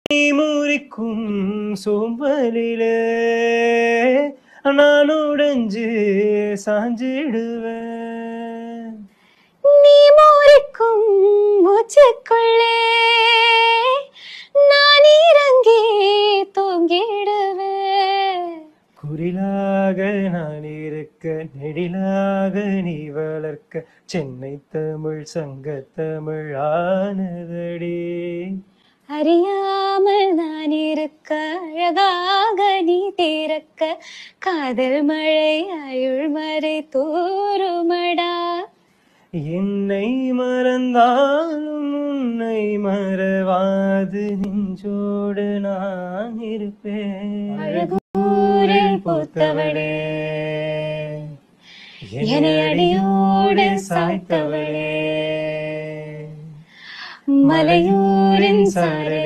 நீ முறிக்கும் சோம்பலிலே நான் உடைஞ்சு சாஞ்சிடுவேன் நீ மோரிக்கும் மூச்சுக்குள்ளே நான் இறங்கி தூங்கிடுவேன் குரிலாக நான் இருக்க நெடிலாக நீ வளர்க்க சென்னை தமிழ் சங்க தமிழ் ஆனதடி அறியாமல் நான் இருக்க அழகாக நீ திறக்க காதல் மழை அயுள் மறை தூருமடா என்னை மறந்தாலும் உன்னை மறவாது நெஞ்சோடு நான் இருப்பேன் அழகூரில் பூத்தவளே என்னை அடியோடு சாய்த்தவளே மலையூரின் சாரல்